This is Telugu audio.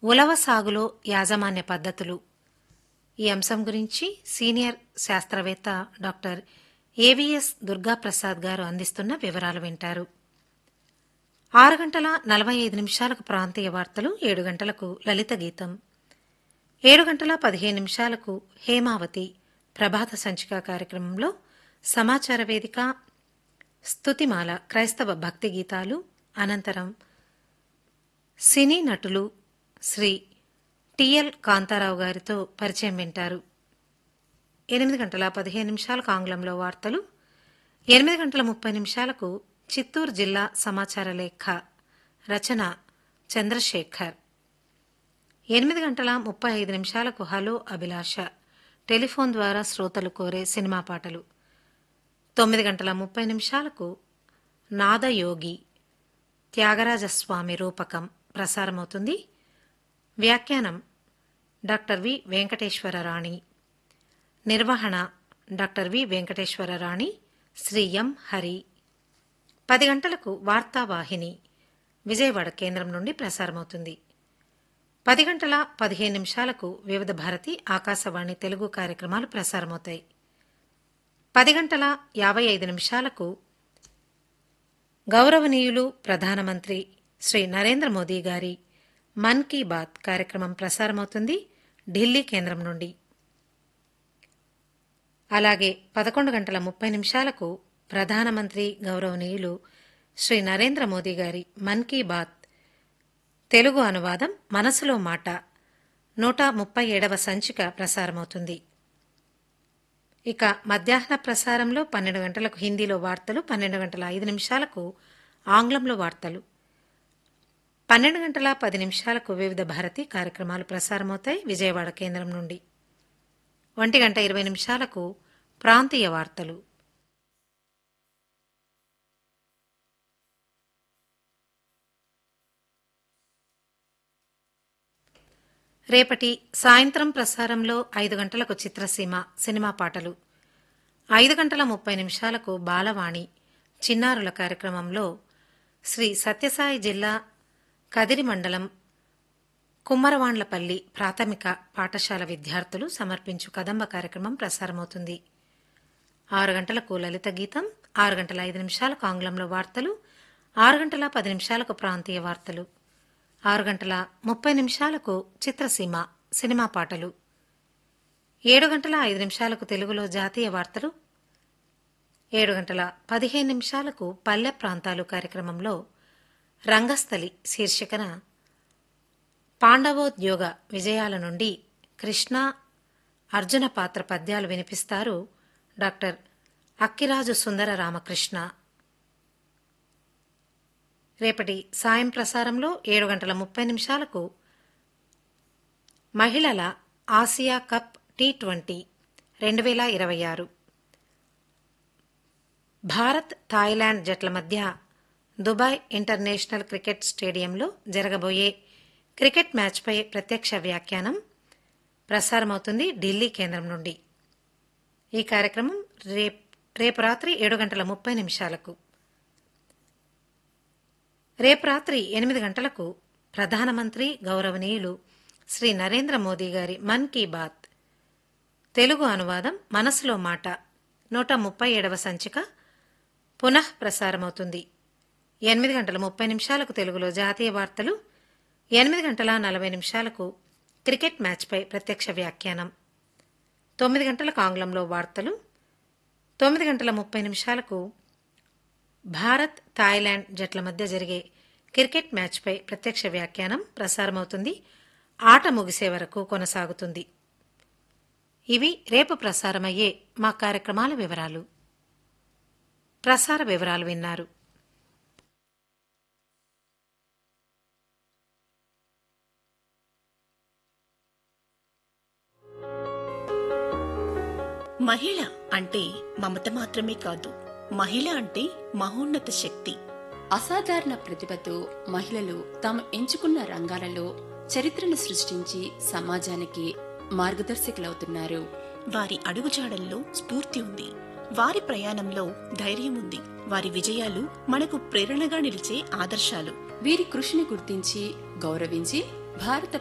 ఉలవ సాగులో యాజమాన్య పద్ధతులు ఈ అంశం గురించి సీనియర్ శాస్త్రవేత్త డాక్టర్ ఏవిఎస్ దుర్గాప్రసాద్ గారు అందిస్తున్న వివరాలు వింటారు ఆరు గంటల నలభై ఐదు నిమిషాలకు ప్రాంతీయ వార్తలు ఏడు గంటలకు లలిత గీతం ఏడు గంటల పదిహేను నిమిషాలకు హేమావతి ప్రభాత సంచిక కార్యక్రమంలో సమాచార వేదిక స్తుతిమాల క్రైస్తవ భక్తి గీతాలు అనంతరం సినీ నటులు శ్రీ టిఎల్ కాంతారావు గారితో పరిచయం వింటారు ఎనిమిది గంటల పదిహేను నిమిషాలకు ఆంగ్లంలో వార్తలు ఎనిమిది గంటల ముప్పై నిమిషాలకు చిత్తూరు జిల్లా సమాచార లేఖ రచన చంద్రశేఖర్ ఎనిమిది గంటల ముప్పై ఐదు నిమిషాలకు హలో అభిలాష టెలిఫోన్ ద్వారా శ్రోతలు కోరే సినిమా పాటలు తొమ్మిది గంటల ముప్పై నిమిషాలకు నాదయోగి త్యాగరాజస్వామి రూపకం ప్రసారమవుతుంది వ్యాఖ్యానం డాక్టర్ వి వెంకటేశ్వర రాణి నిర్వహణ doctor V Venkateswara Rani Sri M Hari పది గంటలకు వార్తావాహిని విజయవాడ కేంద్రం నుండి ప్రసారమవుతుంది పది గంటల పదిహేను నిమిషాలకు వివిధ భారతి ఆకాశవాణి తెలుగు కార్యక్రమాలు ప్రసారమవుతాయి పది గంటల యాభై ఐదు నిమిషాలకు గౌరవనీయులు ప్రధానమంత్రి శ్రీ నరేంద్ర మోదీ గారి మన్ కీ బాత్ కార్యక్రమం ప్రసారమవుతుంది ఢిల్లీ కేంద్రం నుండి అలాగే పదకొండు గంటల ముప్పై నిమిషాలకు ప్రధానమంత్రి గౌరవనీయులు శ్రీ నరేంద్ర మోదీ గారి మన్ కీ బాత్ తెలుగు అనువాదం మనసులో మాట నూట ముప్పై ఏడవ సంచిక ప్రసారమవుతుంది ఇక మధ్యాహ్న ప్రసారంలో పన్నెండు గంటలకు హిందీలో వార్తలు పన్నెండు గంటల ఐదు నిమిషాలకు ఆంగ్లంలో వార్తలు పన్నెండు గంటల పది నిమిషాలకు వివిధ భారతి కార్యక్రమాలు ప్రసారమవుతాయి విజయవాడ కేంద్రం నుండి ఒంటి గంట ఇరవై నిమిషాలకు ప్రాంతీయ వార్తలు రేపటి సాయంత్రం ప్రసారంలో ఐదు గంటలకు చిత్రసీమ సినిమా పాటలు ఐదు గంటల ముప్పై నిమిషాలకు బాలవాణి చిన్నారుల కార్యక్రమంలో శ్రీ సత్యసాయి జిల్లా కదిరి మండలం కుమ్మరవాండ్లపల్లి ప్రాథమిక పాఠశాల విద్యార్థులు సమర్పించు కదంబ కార్యక్రమం ప్రసారమవుతుంది ఆరు గంటలకు లలిత గీతం ఆరు గంటల ఐదు నిమిషాలకు ఆంగ్లంలో వార్తలు ఆరు గంటల పది నిమిషాలకు ప్రాంతీయ వార్తలు ఆరు గంటల ముప్పై నిమిషాలకు చిత్రసీమ సినిమా పాటలు ఏడు గంటల ఐదు నిమిషాలకు తెలుగులో జాతీయ వార్తలు ఏడు గంటల పదిహేను నిమిషాలకు పల్లె ప్రాంతాలు కార్యక్రమంలో రంగస్థలి శీర్షికన పాండవోద్యోగ విజయాల నుండి కృష్ణ అర్జున పాత్ర పద్యాలు వినిపిస్తారు డాక్టర్ అక్కిరాజు సుందర రామకృష్ణ రేపటి సాయం ప్రసారంలో ఏడు గంటల ముప్పై నిమిషాలకు మహిళల ఆసియా కప్ టీ ట్వంటీ రెండు వేల ఇరవై ఆరు భారత్ థాయిలాండ్ జట్ల మధ్య దుబాయ్ ఇంటర్నేషనల్ క్రికెట్ స్టేడియంలో జరగబోయే క్రికెట్ మ్యాచ్పై ప్రత్యక్ష వ్యాఖ్యానం ప్రసారమవుతుంది ఢిల్లీ కేంద్రం నుండి ఈ కార్యక్రమం రేపు రేపు రాత్రి ఏడు గంటల ముప్పై నిమిషాలకు రేపు రాత్రి ఎనిమిది గంటలకు ప్రధానమంత్రి గౌరవనీయులు శ్రీ నరేంద్ర మోదీ గారి మన్ కీ బాత్ తెలుగు అనువాదం మనసులో మాట నూట ముప్పై ఏడవ సంచిక పునః ప్రసారమవుతుంది ఎనిమిది గంటల ముప్పై నిమిషాలకు తెలుగులో జాతీయ వార్తలు ఎనిమిది గంటల నలభై నిమిషాలకు క్రికెట్ మ్యాచ్పై ప్రత్యక్ష వ్యాఖ్యానం తొమ్మిది గంటలకు ఆంగ్లంలో వార్తలు తొమ్మిది గంటల ముప్పై నిమిషాలకు భారత్ థాయిలాండ్ జట్ల మధ్య జరిగే క్రికెట్ మ్యాచ్పై ప్రత్యక్ష వ్యాఖ్యానం ప్రసారమవుతుంది ఆట ముగిసే వరకు కొనసాగుతుంది ఇవి రేపు ప్రసారమయ్యే మా కార్యక్రమాల వివరాలు ప్రసార వివరాలు విన్నారు మహిళ అంటే మమత మాత్రమే కాదు మహిళ అంటే మహోన్నత శక్తి అసాధారణ ప్రతిభతో మహిళలు తాము ఎంచుకున్న రంగాలలో చరిత్రను సృష్టించి సమాజానికి మార్గదర్శకులవుతున్నారు వారి అడుగుజాడల్లో స్ఫూర్తి ఉంది వారి ప్రయాణంలో ధైర్యం ఉంది వారి విజయాలు మనకు ప్రేరణగా నిలిచే ఆదర్శాలు వీరి కృషిని గుర్తించి గౌరవించి భారత